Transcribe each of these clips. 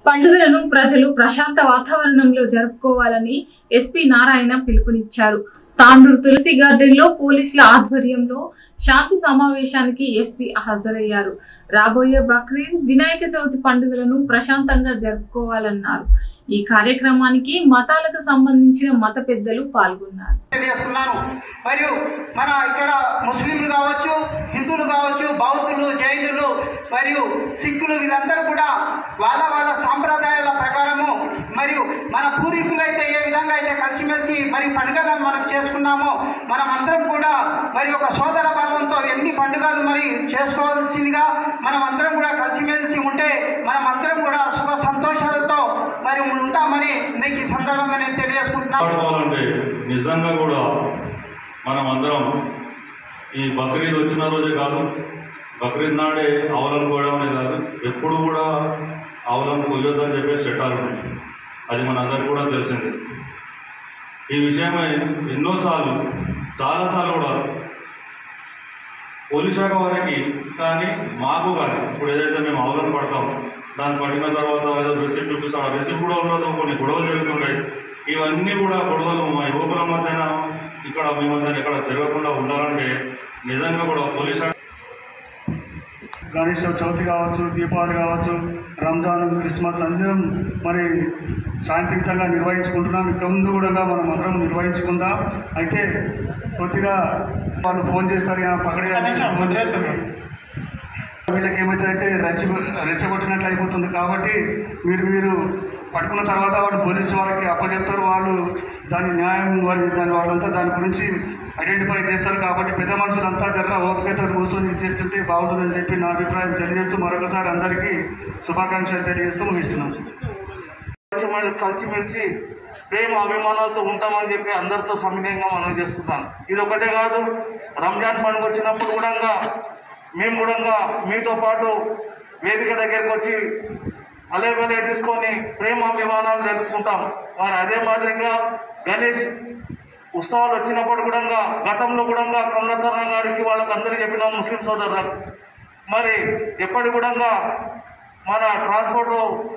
పండుగలను ప్రజలు ప్రశాంత వాతావరణంలో జరుపుకోవాలని ఎస్పీ నారాయణ పిలుపునిచ్చారు తాండూరు తులసి గార్డెన్ లో పోలీసుల ఆధ్వర్యంలో శాంతి సమావేశానికి ఎస్పీ హాజరయ్యారు రాబోయే బక్రీద్ వినాయక చవితి పండుగలను ప్రశాంతంగా జరుపుకోవాలన్నారు ఈ కార్యక్రమానికి మతాలకు సంబంధించిన మత పెద్దలు పాల్గొన్నారు తెలియజేస్తున్నాను మరియు మన ఇక్కడ ముస్లింలు కావచ్చు హిందువులు కావచ్చు బౌద్ధులు జైనులు మరియు సిక్కులు వీళ్ళందరూ కూడా వాళ్ళ వాళ్ళ సాంప్రదాయాల ప్రకారము మరియు మన పూర్వీకులు అయితే ఏ విధంగా అయితే కలిసిమెలిసి మరి పండుగలను మనం చేసుకున్నామో మనం అందరం కూడా మరి ఒక సోదర భావంతో ఎన్ని పండుగలు మరి చేసుకోవాల్సిందిగా మనం అందరం కూడా కలిసిమెలిసి ఉంటే మనం అందరం కూడా సుఖ సంతోషాలతో మరి ఉంటామని మీకు ఈ సందర్భంగా నేను తెలియజేసుకుంటున్నాను మాట్లాడుకోవాలంటే నిజంగా కూడా మనం అందరం ఈ బక్రీద్ వచ్చిన రోజే కాదు బక్రీద్ నాడే ఆవులను కోయడమే కాదు ఎప్పుడు కూడా ఆవులను కొయ్యొద్దని చెప్పేసి చట్టాలు ఉన్నాయి అది మనందరికీ కూడా తెలిసింది ఈ విషయమై ఎన్నోసార్లు చాలాసార్లు కూడా పోలీస్ శాఖ వారికి కానీ మాకు కానీ ఇప్పుడు ఏదైతే మేము ఆవులను పడతాం దాన్ని పట్టిన తర్వాత ఏదో రిసిప్ట్ చూపిస్తాం ఆ రిసిప్ట్ కూడా ఉండదు కొన్ని గొడవలు జరుగుతుంటాయి ఇవన్నీ కూడా గొడవలు మా యువకుల మధ్యన ఇక్కడ మీ మధ్యన ఇక్కడ జరగకుండా ఉండాలంటే నిజంగా కూడా పోలీస్ శాఖ గణేష్ చవితి కావచ్చు దీపావళి కావచ్చు రంజాన్ క్రిస్మస్ అందరం మరి శాంతియుతంగా నిర్వహించుకుంటున్నాం ఇక ముందు కూడా మనం అందరం నిర్వహించుకుందాం అయితే కొద్దిగా వాళ్ళు ఫోన్ చేస్తారు "ఆ, పకడే వీళ్ళకి ఏమవుతుందంటే రెచ్చ రెచ్చగొట్టినట్లు అయిపోతుంది కాబట్టి మీరు మీరు పట్టుకున్న తర్వాత వాళ్ళు పోలీసు వాళ్ళకి అప్పచెప్తారు వాళ్ళు దాని న్యాయం వారి దాని వాళ్ళంతా దాని గురించి ఐడెంటిఫై చేస్తారు కాబట్టి పెద్ద మనుషులంతా జర ఓపికతో కూర్చొని ఇది చేస్తుంటే బాగుంటుందని చెప్పి నా అభిప్రాయం తెలియజేస్తూ మరొకసారి అందరికీ శుభాకాంక్షలు తెలియజేస్తూ ముగిస్తున్నాను కలిసి కలిసిమెలిసి ప్రేమ అభిమానాలతో ఉంటామని చెప్పి అందరితో సమినయంగా మనం చేస్తున్నాను ఇది ఒకటే కాదు రంజాన్ పండుగ వచ్చినప్పుడు కూడా మేము కూడా మీతో పాటు వేదిక దగ్గరికి వచ్చి అలే బలే తీసుకొని ప్రేమ అభిమానాలు జరుపుకుంటాం మరి అదే మాదిరిగా గణేష్ ఉత్సవాలు వచ్చినప్పుడు కూడా గతంలో కూడా కమలతరణ గారికి వాళ్ళకి అందరికీ చెప్పిన ముస్లిం సోదరులకు మరి ఎప్పటి కూడా మన ట్రాన్స్పోర్ట్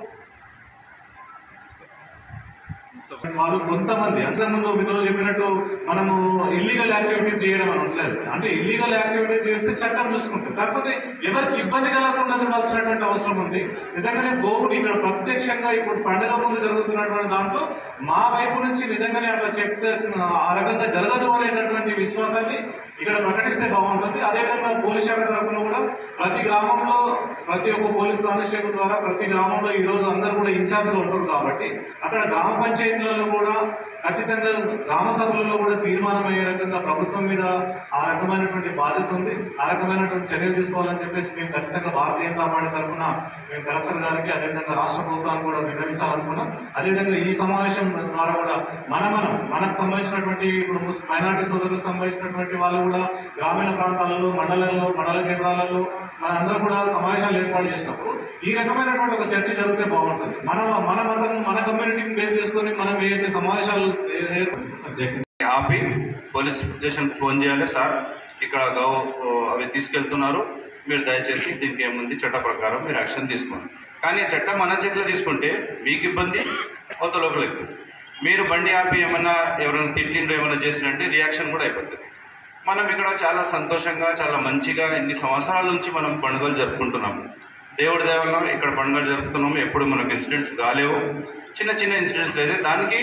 వాళ్ళు కొంతమంది అంతకుముందు మిత్రులు చెప్పినట్టు మనము ఇల్లీగల్ యాక్టివిటీస్ చేయడం అని ఉండలేదు అంటే ఇల్లీగల్ యాక్టివిటీస్ చేస్తే చట్టం చూసుకుంటుంది కాకపోతే ఎవరికి ఇబ్బంది కలగకుండా చూడాల్సినటువంటి అవసరం ఉంది నిజంగానే గోవుడు ఇక్కడ ప్రత్యక్షంగా ఇప్పుడు పండుగ ముందు జరుగుతున్నటువంటి దాంట్లో మా వైపు నుంచి నిజంగానే అట్లా చెప్తే ఆ రకంగా జరగదు అనేటటువంటి విశ్వాసాన్ని ఇక్కడ ప్రకటిస్తే బాగుంటుంది అదేవిధంగా పోలీస్ శాఖ తరఫున కూడా ప్రతి గ్రామంలో ప్రతి ఒక్క పోలీస్ కానిస్టేబుల్ ద్వారా ప్రతి గ్రామంలో ఈ రోజు అందరూ కూడా ఇన్ఛార్జ్లు ఉంటారు కాబట్టి అక్కడ గ్రామ పంచాయతీలలో కూడా ఖచ్చితంగా గ్రామ సభలలో కూడా తీర్మానం అయ్యే రకంగా ప్రభుత్వం మీద ఆ రకమైనటువంటి బాధ్యత ఉంది ఆ రకమైనటువంటి చర్యలు తీసుకోవాలని చెప్పేసి మేము ఖచ్చితంగా భారతీయ జనతా పార్టీ తరఫున మేము కలెక్టర్ గారికి అదేవిధంగా రాష్ట్ర ప్రభుత్వానికి కూడా విన్నవించాలనుకున్నాం అదేవిధంగా ఈ సమావేశం ద్వారా కూడా మన మనం మనకు సంబంధించినటువంటి ఇప్పుడు ముస్- మైనారిటీ సోదరులకు సంబంధించినటువంటి వాళ్ళు కూడా గ్రామీణ ప్రాంతాలలో మండలాల్లో మండల కేంద్రాలలో మనందరం కూడా సమావేశాలు ఏర్పాటు చేసినప్పుడు ఈ రకమైనటువంటి ఒక చర్చ జరిగితే బాగుంటుంది మన మన మతం మన కమ్యూనిటీని బేస్ చేసుకొని మనం ఏదైతే సమావేశాలు ఏ- ఏ- ఆపి పోలీస్ స్టేషన్కి ఫోన్ చేయాలి సార్ ఇక్కడ గౌ అవి తీసుకెళ్తున్నారు మీరు దయచేసి దీనికి ఏముంది చట్ట ప్రకారం మీరు యాక్షన్ తీసుకోండి కానీ చట్టం మన చేతిలో తీసుకుంటే మీకు ఇబ్బంది కొత్త లోపలికి మీరు బండి ఆపి ఏమన్నా ఎవరైనా తిట్టిండో ఏమైనా చేసినట్టే రియాక్షన్ కూడా అయిపోతుంది మనం ఇక్కడ చాలా సంతోషంగా చాలా మంచిగా ఇన్ని సంవత్సరాల నుంచి మనం పండుగలు జరుపుకుంటున్నాం దేవుడి దేవల్ల ఇక్కడ పండుగలు జరుపుతున్నాము ఎప్పుడు మనకు ఇన్సిడెంట్స్ కాలేవు చిన్న చిన్న ఇన్సిడెంట్స్ అయితే దానికి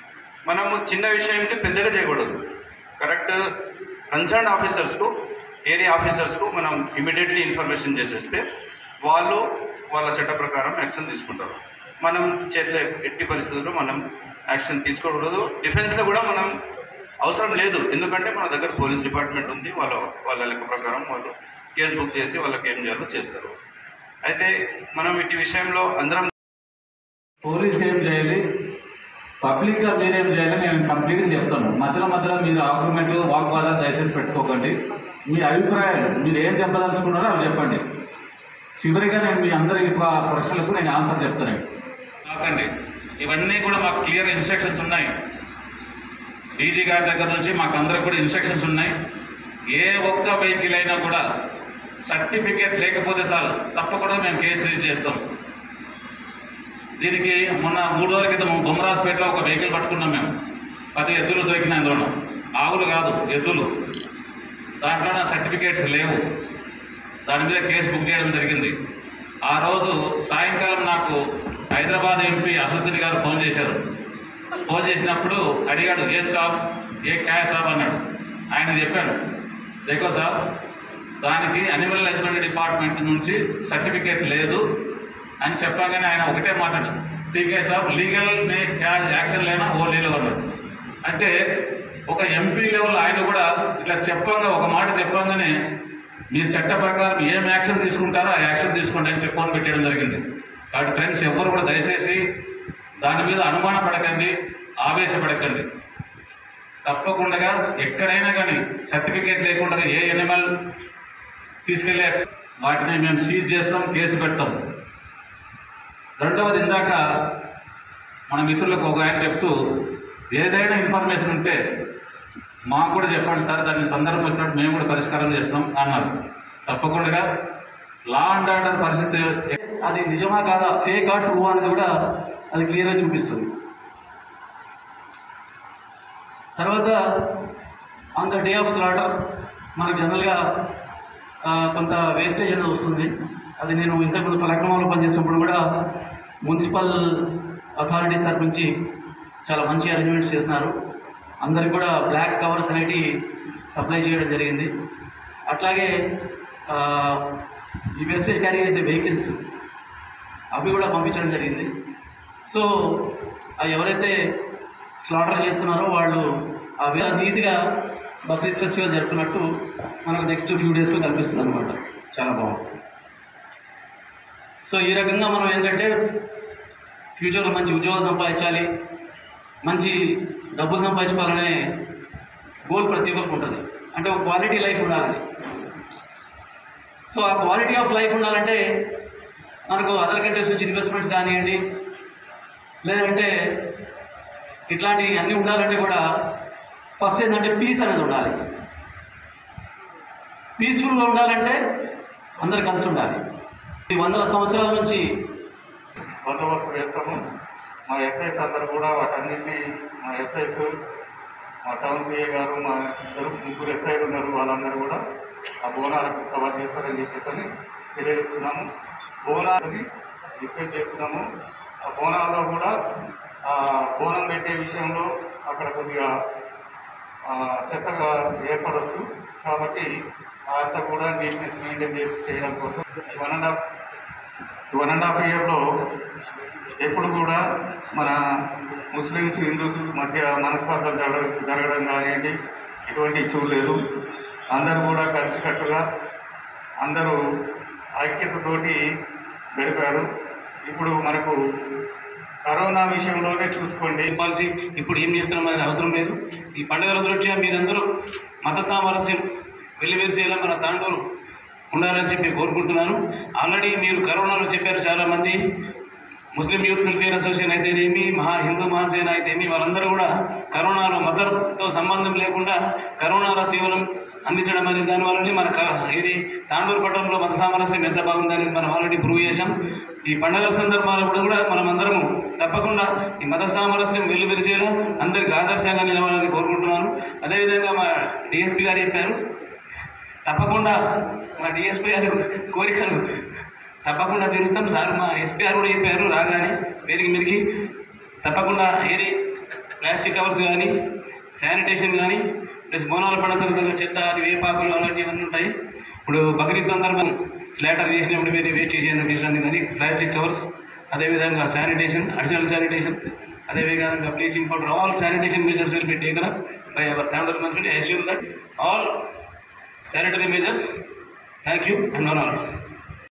మనము చిన్న విషయంకి పెద్దగా చేయకూడదు కరెక్ట్ కన్సర్న్ ఆఫీసర్స్కు ఏరియా ఆఫీసర్స్కు మనం ఇమీడియట్లీ ఇన్ఫర్మేషన్ చేసేస్తే వాళ్ళు వాళ్ళ చట్ట ప్రకారం యాక్షన్ తీసుకుంటారు మనం చేతిలో ఎట్టి పరిస్థితుల్లో మనం యాక్షన్ తీసుకోకూడదు డిఫెన్స్లో కూడా మనం అవసరం లేదు ఎందుకంటే మన దగ్గర పోలీస్ డిపార్ట్మెంట్ ఉంది వాళ్ళ వాళ్ళ లెక్క ప్రకారం వాళ్ళు కేసు బుక్ చేసి వాళ్ళకి ఏం చేయాలో చేస్తారు అయితే మనం ఇటు విషయంలో అందరం పోలీస్ ఏం చేయాలి పబ్లిక్గా మీరేం చేయాలి నేను కంప్లీట్గా చెప్తాను మధ్యలో మధ్యలో మీరు ఆర్గ్యుమెంట్ వాగ్వాదాలు దయచేసి పెట్టుకోకండి మీ అభిప్రాయాలు మీరు ఏం చెప్పదలుచుకున్నారో అవి చెప్పండి చివరిగా నేను మీ అందరి ప- ప్రశ్నలకు నేను ఆన్సర్ చెప్తాను కాకండి ఇవన్నీ కూడా మాకు క్లియర్ ఇన్స్ట్రక్షన్స్ ఉన్నాయి డీజీ గారి దగ్గర నుంచి మాకు అందరికి కూడా ఇన్స్ట్రక్షన్స్ ఉన్నాయి ఏ ఒక్క వెహికల్ అయినా కూడా సర్టిఫికేట్ లేకపోతే చాలు తప్పకుండా మేము కేసు రిజిస్టర్ చేస్తాం దీనికి మొన్న మూడు రోజుల క్రితం బొమ్మరాజపేటలో ఒక వెహికల్ పట్టుకున్నాం మేము పది ఎద్దులు దొరికినాయి అందులో ఆవులు కాదు ఎద్దులు దాంట్లో నా సర్టిఫికేట్స్ లేవు దాని మీద కేసు బుక్ చేయడం జరిగింది ఆ రోజు సాయంకాలం నాకు హైదరాబాద్ ఎంపీ అసదుద్దీన్ గారు ఫోన్ చేశారు ఫోన్ చేసినప్పుడు అడిగాడు ఏ సాబ్ ఏ క్యాష్ సాబ్ అన్నాడు ఆయన చెప్పాడు దేకో సాబ్ దానికి అనిమల్ హస్బెండరీ డిపార్ట్మెంట్ నుంచి సర్టిఫికేట్ లేదు అని చెప్పగానే ఆయన ఒకటే మాట్లాడు టీకే సాబ్ లీగల్ మే క్యా- యాక్షన్ లేనా ఓ లీలో అన్నాడు అంటే ఒక ఎంపీ లెవెల్ ఆయన కూడా ఇట్లా చెప్పంగా ఒక మాట చెప్పంగానే మీరు చట్ట ప్రకారం ఏం యాక్షన్ తీసుకుంటారో ఆ యాక్షన్ తీసుకోండి అని చెప్పి ఫోన్ పెట్టడం జరిగింది కాబట్టి ఫ్రెండ్స్ ఎవరు కూడా దయచేసి దాని మీద అనుమాన పడకండి ఆవేశపడకండి తప్పకుండా ఎక్కడైనా కానీ సర్టిఫికేట్ లేకుండా ఏ ఎనిమల్ తీసుకెళ్ళే వాటిని మేము సీజ్ చేస్తాం కేసు పెడతాం రెండవది ఇందాక మన మిత్రులకు ఒక ఆయన చెప్తూ ఏదైనా ఇన్ఫర్మేషన్ ఉంటే మాకు కూడా చెప్పండి సార్ దాని సందర్భం వచ్చినట్టు మేము కూడా పరిష్కారం చేస్తాం అన్నారు తప్పకుండా లా అండ్ ఆర్డర్ పరిస్థితి అది నిజమా కాదా ఫేక్ ఆ ట్రూ అనేది కూడా అది క్లియర్గా చూపిస్తుంది తర్వాత on the day of slaughter మనకు జనరల్గా ఆ, కొంత వేస్టేజ్ అనేది వస్తుంది అది నేను ఇంతకుముందు పలక్రమంలో పనిచేసినప్పుడు కూడా మున్సిపల్ అథారిటీస్ తరఫు నుంచి చాలా మంచి అరేంజ్మెంట్స్ చేసినారు అందరికి కూడా బ్లాక్ కవర్స్ అనేవి సప్లై చేయడం జరిగింది అట్లాగే ఆ, ఈ వేస్టేజ్ క్యారీ చేసే వెహికల్స్ అవి కూడా పంపించడం జరిగింది సో ఆ ఎవరైతే స్లాటర్ చేస్తున్నారో వాళ్ళు అవి నీట్గా బక్రీద్ ఫెస్టివల్ జరుపుతున్నట్టు మనకు నెక్స్ట్ ఫ్యూ డేస్లో కనిపిస్తుంది అనమాట చాలా బాగుంది సో ఈ రకంగా మనం ఏంటంటే ఫ్యూచర్లో మంచి ఉద్యోగాలు సంపాదించాలి మంచి డబ్బులు సంపాదించుకోవాలనే గోల్ ప్రతి ఒక్కరికి ఉంటుంది అంటే ఒక క్వాలిటీ లైఫ్ ఉండాలని సో ఆ క్వాలిటీ ఆఫ్ లైఫ్ ఉండాలంటే మనకు అదర్ కంట్రీస్ నుంచి ఇన్వెస్ట్మెంట్స్ కానివ్వండి లేదంటే ఇట్లాంటి అన్నీ ఉండాలంటే కూడా ఫస్ట్ ఏంటంటే పీస్ అనేది ఉండాలి పీస్ఫుల్గా ఉండాలంటే అందరు కలిసి ఉండాలి ఈ వందల సంవత్సరాల నుంచి బందోబస్తు వేస్తాము మా ఎస్ఐస్ అందరు కూడా వాటన్నిటిని మా ఎస్ఐస్ మా టౌన్ సిఏ గారు మా ఇద్దరు ముగ్గురు ఎస్ఐలు ఉన్నారు వాళ్ళందరూ కూడా ఆ బోనాలకు కవర్ చేస్తారని చెప్పేసి అని తెలియజేస్తున్నాము బోనాలని రిక్వెస్ట్ చేస్తున్నాము ఆ బోనాల్లో కూడా ఆ బోనం పెట్టే విషయంలో అక్కడ కొద్దిగా ఆ, చెత్తగా ఏర్పడవచ్చు కాబట్టి అంతా కూడా నీట్నెస్ మెయింటైన్ చేసి చేయడం కోసం one and half one and హాఫ్ ఇయర్లో ఎప్పుడు కూడా మన ముస్లిమ్స్ హిందూస్ మధ్య మనస్పర్ధలు జరగ జరగడం కానివ్వండి ఎటువంటి చూడలేదు అందరూ కూడా కలిసికట్టుగా అందరూ ఐక్యతతోటి గడిపారు ఇప్పుడు మనకు కరోనా విషయంలోనే చూసుకోండి పాలసీ ఇప్పుడు ఏం చేస్తున్నాం అనేది అవసరం లేదు ఈ పండుగల దృష్ట్యా మీరందరూ మత సామరస్యం వెల్లివేసేలా మన తాండూరు ఉండాలని చెప్పి కోరుకుంటున్నాను ఆల్రెడీ మీరు కరోనాలో చెప్పారు చాలామంది ముస్లిం యూత్ వెల్ఫేర్ అసోసియేషన్ అయితేనేమి మహా హిందూ మహాసేన అయితేనేమి వాళ్ళందరూ కూడా కరోనాలో మతంతో సంబంధం లేకుండా కరోనాలో సేవలు అందించడం అనే దాని వల్లనే మన క- ఇది తాండూరు పట్టణంలో మత సామరస్యం ఎంత బాగుంది అనేది మనం ఆల్రెడీ ప్రూవ్ చేశాం ఈ పండుగల సందర్భాలు కూడా మనం అందరము తప్పకుండా ఈ మత సామరస్యం వెల్లు విరిచేలా అందరికి ఆదర్శంగా నిలవాలని కోరుకుంటున్నాను అదేవిధంగా మా డిఎస్పీ గారు చెప్పారు తప్పకుండా మా డిఎస్పీ గారి కోరికలు తప్పకుండా తీరుస్తాం సార్ మా ఎస్పీ గారు కూడా చెప్పారు రాగానే వేదిక మీదకి తప్పకుండా ఏది ప్లాస్టిక్ కవర్స్ కానీ శానిటేషన్ కానీ ప్లస్ బోనాల పండుగ సందర్భంగా చెత్త అది వేపాకులు అలాంటివన్నీ ఉంటాయి ఇప్పుడు బక్రీద్ సందర్భం స్లాటర్ చేసినప్పుడు వేరే వేస్టేజ్ అయినా తీసడానికి కానీ ప్లాస్టిక్ కవర్స్ అదేవిధంగా శానిటేషన్ అడిషనల్ శానిటేషన్ అదేవిధంగా bleaching powder all sanitation measures will be taken up by our third మంత్రి assure that all sanitary measures. Thank you and honor.